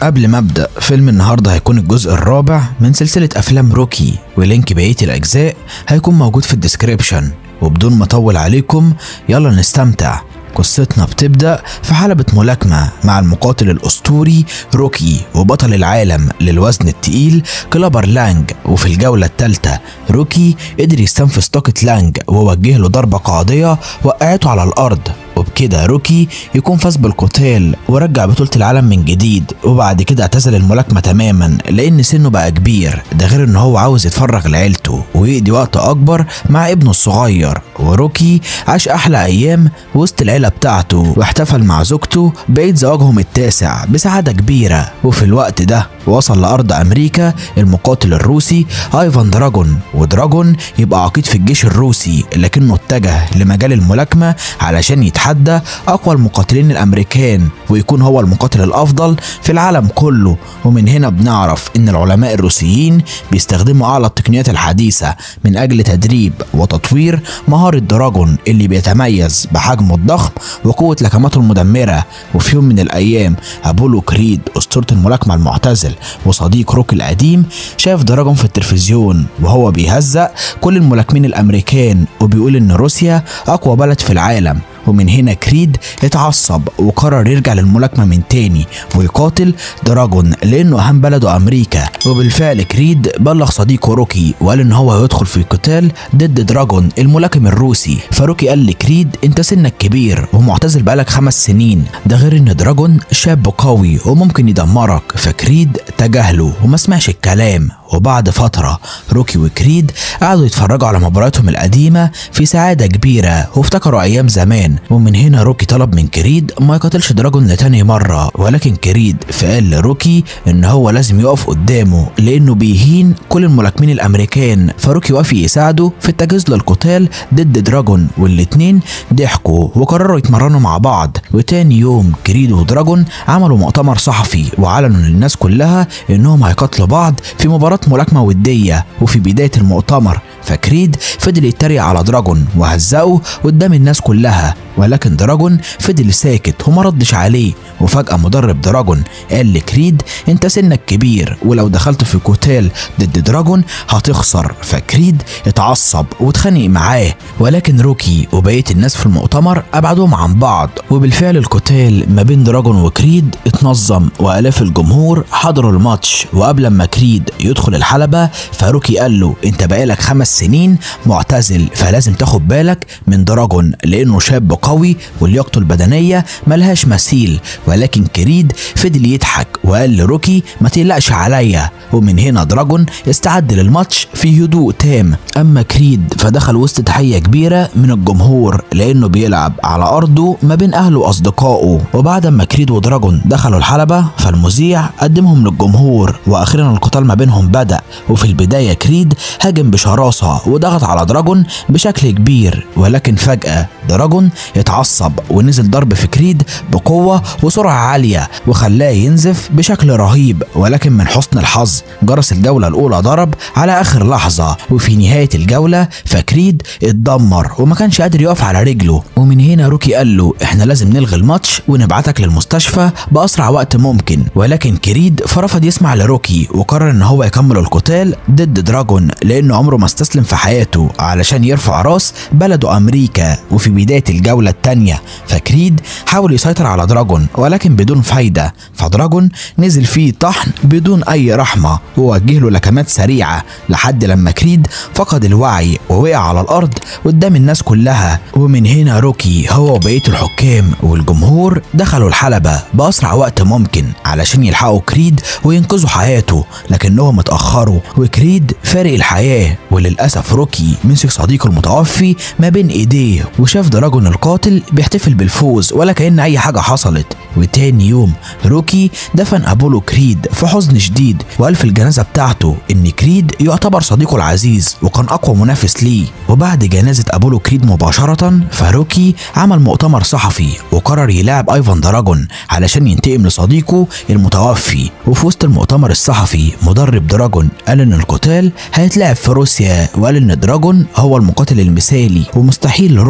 قبل ما ابدا فيلم النهارده هيكون الجزء الرابع من سلسله افلام روكي ولينك بقيه الاجزاء هيكون موجود في الديسكريبشن وبدون ما اطول عليكم يلا نستمتع قصتنا بتبدأ في حلبة ملاكمة مع المقاتل الأسطوري روكي وبطل العالم للوزن التقيل كلابر لانج وفي الجولة الثالثة روكي قدر يستنفذ طاقة لانج ووجه له ضربة قاضية وقعته على الأرض وبكده روكي يكون فاز بالقتال ورجع بطولة العالم من جديد وبعد كده اعتزل الملاكمة تماما لأن سنه بقى كبير ده غير إن هو عاوز يتفرغ لعيلته ويقضي وقت أكبر مع ابنه الصغير وروكي عاش أحلى أيام وسط العيلة بتاعته واحتفل مع زوجته بعيد زواجهم التاسع بسعادة كبيرة وفي الوقت ده وصل لأرض أمريكا المقاتل الروسي ايفان دراجون ودراجون يبقى عقيد في الجيش الروسي لكنه اتجه لمجال الملاكمة علشان يتحدى أقوى المقاتلين الأمريكان ويكون هو المقاتل الأفضل في العالم كله ومن هنا بنعرف إن العلماء الروسيين بيستخدموا أعلى التقنيات الحديثة من أجل تدريب وتطوير مهارة دراجون اللي بيتميز بحجمه الضخم وقوة لكماته المدمرة وفي يوم من الأيام أبولو كريد أسطورة الملاكمة المعتزل وصديق روكي القديم شاف دراجون في التلفزيون وهو بيهزق كل الملاكمين الأمريكان وبيقول إن روسيا أقوى بلد في العالم ومن هنا كريد اتعصب وقرر يرجع للملاكمة من تاني ويقاتل دراجون لأنه أهم بلده أمريكا وبالفعل كريد بلغ صديقه روكي وقال إن هو هيدخل في قتال ضد دراجون الملاكم الروسي فروكي قال لكريد أنت سنك كبير ومعتزل بقالك خمس سنين ده غير إن دراجون شاب قوي وممكن يدمرك فكريد تجاهله وما سمعش الكلام وبعد فترة روكي وكريد قعدوا يتفرجوا على مبارياتهم القديمة في سعادة كبيرة وافتكروا أيام زمان ومن هنا روكي طلب من كريد ما يقاتلش دراجون لتاني مرة ولكن كريد فقال لروكي إن هو لازم يقف قدامه لأنه بيهين كل الملاكمين الأمريكان فروكي وافق يساعده في التجهيز للقتال ضد دراجون والاتنين ضحكوا وقرروا يتمرنوا مع بعض وتاني يوم كريد ودراجون عملوا مؤتمر صحفي وأعلنوا للناس كلها إنهم هيقاتلوا بعض في مباراة ملاكمة ودية وفي بداية المؤتمر فكريد فضل يتريق على دراجون وهزقه قدام الناس كلها ولكن دراجون فضل ساكت وما ردش عليه وفجأة مدرب دراجون قال لكريد انت سنك كبير ولو دخلت في قتال ضد دراجون هتخسر فكريد اتعصب واتخانق معاه ولكن روكي وبقية الناس في المؤتمر ابعدوهم عن بعض وبالفعل القتال ما بين دراجون وكريد اتنظم والاف الجمهور حضروا الماتش وقبل ما كريد يدخل الحلبة فروكي قال له انت بقالك خمس سنين معتزل فلازم تاخد بالك من دراجون لانه شاب قوي ولياقته البدنية ملهاش مثيل ولكن كريد فضل يضحك وقال لروكي ما تقلقش عليا ومن هنا دراجون استعد للماتش في هدوء تام اما كريد فدخل وسط تحية كبيرة من الجمهور لانه بيلعب على ارضه ما بين اهله واصدقائه وبعد ما كريد ودراجون دخلوا الحلبة فالمذيع قدمهم للجمهور واخيرا القتال ما بينهم بدأ وفي البداية كريد هاجم بشراسة وضغط على دراجون بشكل كبير ولكن فجأة دراجون اتعصب ونزل ضرب في كريد بقوة وسرعة عالية وخلاه ينزف بشكل رهيب ولكن من حسن الحظ جرس الجولة الأولى ضرب على آخر لحظة وفي نهاية الجولة فكريد اتدمر وما كانش قادر يقف على رجله ومن هنا روكي قال له احنا لازم نلغي الماتش ونبعتك للمستشفى بأسرع وقت ممكن ولكن كريد فرفض يسمع لروكي وقرر ان هو يكمل القتال ضد دراجون لانه عمره ما استسلم في حياته علشان يرفع راس بلده امريكا وفي بداية الجولة التانية فكريد حاول يسيطر على دراجون ولكن بدون فايدة فدراجون نزل فيه طحن بدون اي رحمة ووجه له لكمات سريعة لحد لما كريد فقد الوعي ووقع على الارض قدام الناس كلها ومن هنا روكي هو وبقية الحكام والجمهور دخلوا الحلبة بأسرع وقت ممكن علشان يلحقوا كريد وينقذوا حياته لكنهم اتأخروا وكريد فارق الحياة وللأسف روكي مسك صديقه المتوفي ما بين ايديه وشاف دراجون القاتل بيحتفل بالفوز ولا كأن أي حاجة حصلت وتاني يوم روكي دفن أبولو كريد في حزن شديد وقال في الجنازة بتاعته إن كريد يعتبر صديقه العزيز وكان أقوى منافس ليه وبعد جنازة أبولو كريد مباشرة فروكي عمل مؤتمر صحفي وقرر يلاعب أيفان دراجون علشان ينتقم لصديقه المتوفي وفي وسط المؤتمر الصحفي مدرب دراجون قال إن القتال هيتلعب في روسيا وقال إن دراجون هو المقاتل المثالي ومستحيل روكي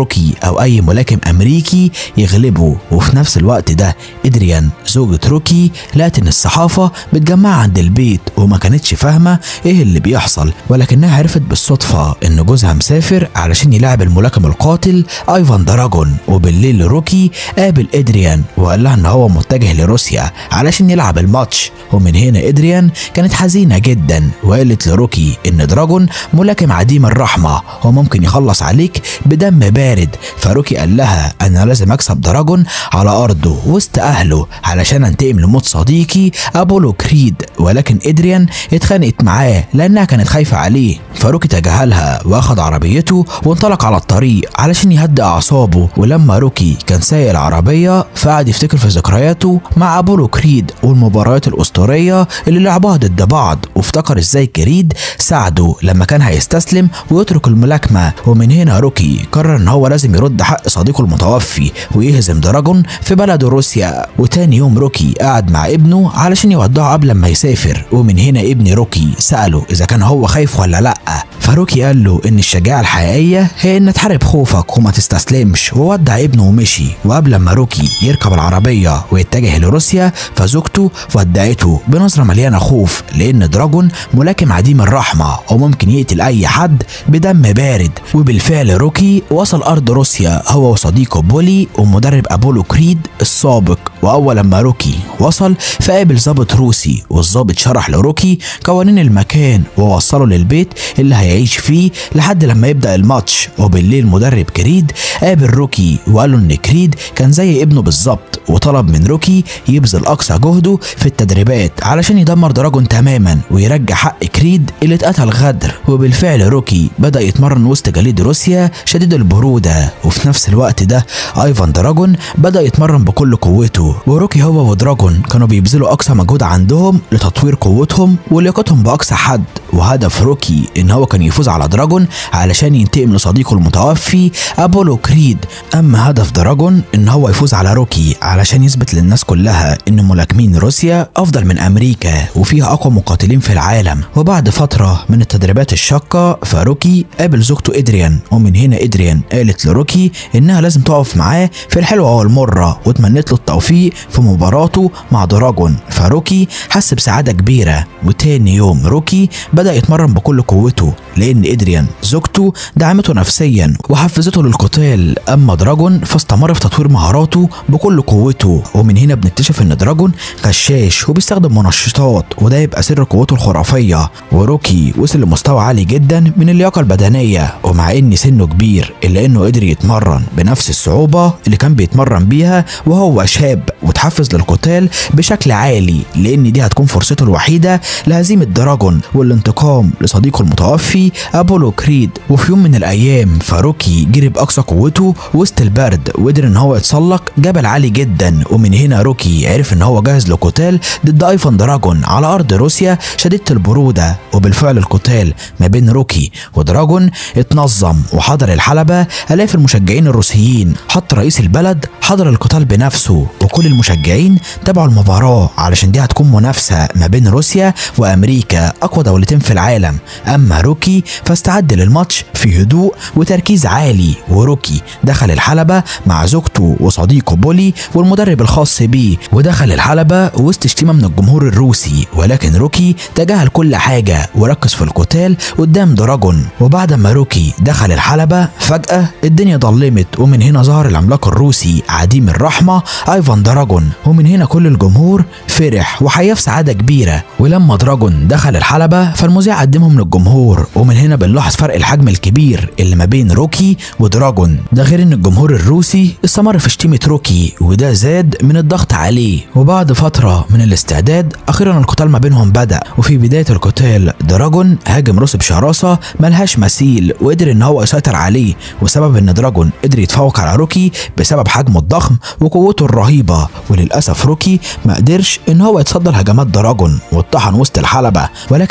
او اي ملاكم امريكي يغلبه وفي نفس الوقت ده ادريان زوجة روكي لقت ان الصحافة متجمعة عند البيت وما كانتش فاهمة ايه اللي بيحصل ولكنها عرفت بالصدفة ان جوزها مسافر علشان يلاعب الملاكم القاتل ايفان دراجون وبالليل روكي قابل ادريان وقال لها ان هو متجه لروسيا علشان يلعب الماتش ومن هنا ادريان كانت حزينة جدا وقالت لروكي ان دراجون ملاكم عديم الرحمة وممكن يخلص عليك بدم بارد فروكي قال لها انا لازم اكسب دراجون على ارضه وسط اهله علشان انتقم لموت صديقي ابولو كريد ولكن ادريان اتخانقت معاه لانها كانت خايفة عليه فروكي تجاهلها واخد عربيته وانطلق على الطريق علشان يهدئ اعصابه ولما روكي كان سايق العربية فقعد يفتكر في ذكرياته مع ابولو كريد والمباريات الاسطورية اللي لعبوها ضد بعض وافتكر ازاي كريد ساعده لما كان هيستسلم ويترك الملاكمة ومن هنا روكي قرر ان هو لازم يرد حق صديقه المتوفي ويهزم دراجون في بلده روسيا وتاني يوم روكي قعد مع ابنه علشان يودعه قبل ما يسافر ومن هنا ابن روكي سأله اذا كان هو خايف ولا لا فروكي قال له ان الشجاعة الحقيقية هي ان تحارب خوفك وما تستسلمش وودع ابنه ومشي وقبل ما روكي يركب العربية ويتجه لروسيا فزوجته ودعته بنظرة مليانة خوف لان دراجون ملاكم عديم الرحمة وممكن يقتل اي حد بدم بارد وبالفعل روكي وصل ارض روسيا هو وصديقه بولي ومدرب ابولو كريد السابق واول لما روكي وصل فقابل ضابط روسي والضابط شرح لروكي قوانين المكان ووصله للبيت اللي هيعيش فيه لحد لما يبدا الماتش وبالليل مدرب كريد قابل روكي وقال له ان كريد كان زي ابنه بالظبط وطلب من روكي يبذل اقصى جهده في التدريبات علشان يدمر دراجون تماما ويرجع حق كريد اللي اتقتل غدر وبالفعل روكي بدا يتمرن وسط جليد روسيا شديد البروده وفي نفس الوقت ده ايفان دراجون بدا يتمرن بكل قوته وروكي هو ودراجون كانوا بيبذلوا اقصى مجهود عندهم لتطوير قوتهم ولياقتهم باقصى حد وهدف روكي ان هو كان يفوز على دراجون علشان ينتقم لصديقه المتوفي ابولو كريد اما هدف دراجون ان هو يفوز على روكي علشان يثبت للناس كلها ان ملاكمين روسيا افضل من امريكا وفيها اقوى مقاتلين في العالم وبعد فتره من التدريبات الشاقه فروكي قابل زوجته ادريان ومن هنا ادريان قالت لروكي انها لازم تقف معاه في الحلوه والمره وتمنت له التوفيق في مباراته مع دراجون فروكي حس بسعاده كبيره وتاني يوم روكي بدا يتمرن بكل قوته لان ادريان زوجته دعمته نفسيا وحفزته للقتال اما دراجون فاستمر في تطوير مهاراته بكل قوته ومن هنا بنكتشف ان دراجون غشاش وبيستخدم منشطات وده يبقى سر قوته الخرافيه وروكي وصل لمستوى عالي جدا من اللياقه البدنيه ومع ان سنه كبير الا انه قدر يتمرن بنفس الصعوبه اللي كان بيتمرن بيها وهو شاب وتحفز للقتال بشكل عالي لان دي هتكون فرصته الوحيده لهزيمه دراجون والانتقام لصديقه المتوفي ابولو كريد وفي يوم من الايام فاروكي جري باقصى قوته وسط البرد وقدر ان هو يتسلق جبل عالي جدا ومن هنا روكي عرف ان هو جاهز لقتال ضد ايفان دراجون على ارض روسيا شديده البروده وبالفعل القتال ما بين روكي ودراجون اتنظم وحضر الحلبه الاف المشجعين الروسيين حتى رئيس البلد حضر القتال بنفسه وكل المشجعين تابعوا المباراه علشان دي هتكون منافسه ما بين روسيا وامريكا اقوى دولتين في العالم اما روكي فاستعد للماتش في هدوء وتركيز عالي وروكي دخل الحلبه مع زوجته وصديقه بولي والمدرب الخاص بيه ودخل الحلبه وسط شتيمه من الجمهور الروسي ولكن روكي تجاهل كل حاجه وركز في القتال قدام دراجون وبعد ما روكي دخل الحلبه فجاه الدنيا ضلمت ومن هنا ظهر العملاق الروسي عديم الرحمه ايفان دراجون ومن هنا كل الجمهور فرح وحياه في سعاده كبيره ولما دراجون دخل الحلبه فالمذيع قدمهم للجمهور ومن هنا بنلاحظ فرق الحجم الكبير اللي ما بين روكي ودراجون ده غير ان الجمهور الروسي استمر في شتيمه روكي وده زاد من الضغط عليه وبعد فتره من الاستعداد اخيرا القتال ما بينهم بدا وفي بدايه القتال دراجون هاجم روسي بشراسه ملهاش مثيل وقدر ان هو يسيطر عليه وسبب ان دراجون قدر يتفوق على روكي بسبب حجمه الضخم وقوته الرهيبه وللاسف روكي ما قدرش ان هو يتصدى لهجمات دراجون واتطحن وسط الحلبه ولكن فجاه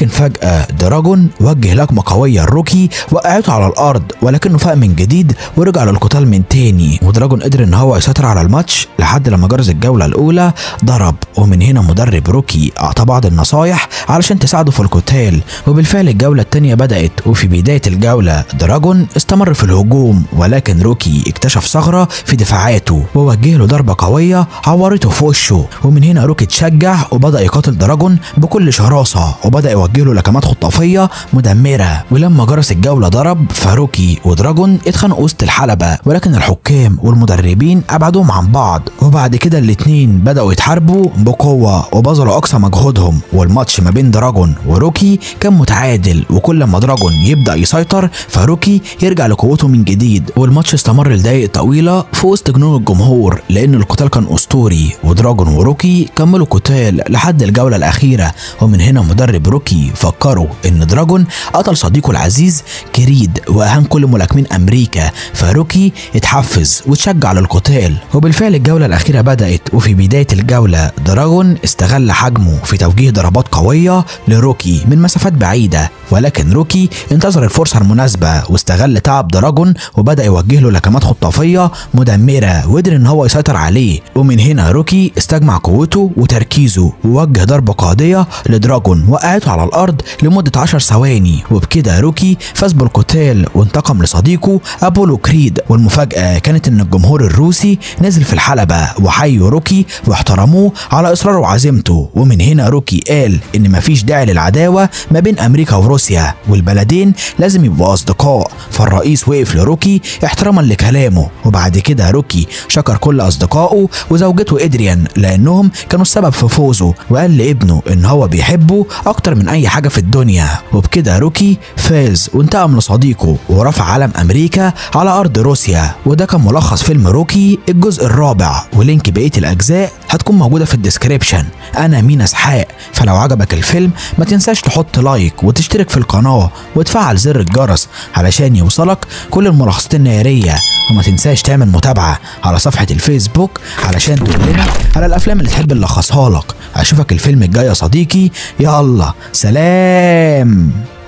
وفجأة دراجون وجه لكمة قوية لروكي وقعته على الأرض ولكنه فاق من جديد ورجع للقتال من تاني ودراجون قدر إن هو يسيطر على الماتش لحد لما جرس الجولة الأولى ضرب ومن هنا مدرب روكي أعطى بعض النصايح علشان تساعده في القتال وبالفعل الجولة التانية بدأت وفي بداية الجولة دراجون استمر في الهجوم ولكن روكي اكتشف ثغرة في دفاعاته ووجه له ضربة قوية عورته في وشه ومن هنا روكي اتشجع وبدأ يقاتل دراجون بكل شراسة وبدأ يوجه له لكمات خطافية مدمرة ولما جرس الجولة ضرب فروكي ودراجون اتخانقوا وسط الحلبة ولكن الحكام والمدربين أبعدوهم عن بعض وبعد كده الاتنين بدأوا يتحاربوا بقوة وبذلوا أقصى مجهودهم والماتش ما بين دراجون وروكي كان متعادل وكل ما دراجون يبدأ يسيطر فروكي يرجع لقوته من جديد والماتش استمر لدقايق طويلة في وسط جنون الجمهور لأن القتال كان أسطوري ودراجون وروكي كملوا قتال لحد الجولة الأخيرة ومن هنا مدرب روكي فكروا إن دراجون قتل صديقه العزيز كريد وأهان كل ملاكمين أمريكا فروكي اتحفز وتشجع للقتال وبالفعل الجولة الأخيرة بدأت وفي بداية الجولة دراجون استغل حجمه في توجيه ضربات قوية لروكي من مسافات بعيدة ولكن روكي انتظر الفرصة المناسبة واستغل تعب دراجون وبدأ يوجه له لكمات خطافية مدمرة وقدر ان هو يسيطر عليه ومن هنا روكي استجمع قوته وتركيزه ووجه ضربة قاضية لدراجون وقعته على الأرض لمدة 10 ثواني وبكده روكي فاز بالقتال وانتقم لصديقه أبولو كريد والمفاجأة كانت ان الجمهور الروسي نزل في الحلبة وحيوا روكي واحترموه على إصراره وعزيمته ومن هنا روكي قال ان مفيش داعي للعداوة ما بين أمريكا وروسيا والبلدين لازم يبقوا أصدقاء فالرئيس وقف لروكي احتراما لكلامه وبعد كده روكي شكر كل أصدقائه وزوجته إدريان لأنهم كانوا السبب في فوزه وقال لابنه إن هو بيحبه أكتر من أي حاجة في الدنيا وبكده روكي فاز وانتقم لصديقه ورفع علم أمريكا على أرض روسيا وده كان ملخص فيلم روكي الجزء الرابع ولينك بقية الأجزاء هتكون موجودة في الديسكريبشن أنا مينا اسحاق فلو عجبك الفيلم ما تنساش تحط لايك وتشترك في القناة وتفعل زر الجرس علشان يوصلك كل الملخصات النارية وما تنساش تعمل متابعة على صفحة الفيسبوك علشان تقول لنا على الأفلام اللي تحب نلخصها لك أشوفك الفيلم الجاي يا صديقي يلا سلام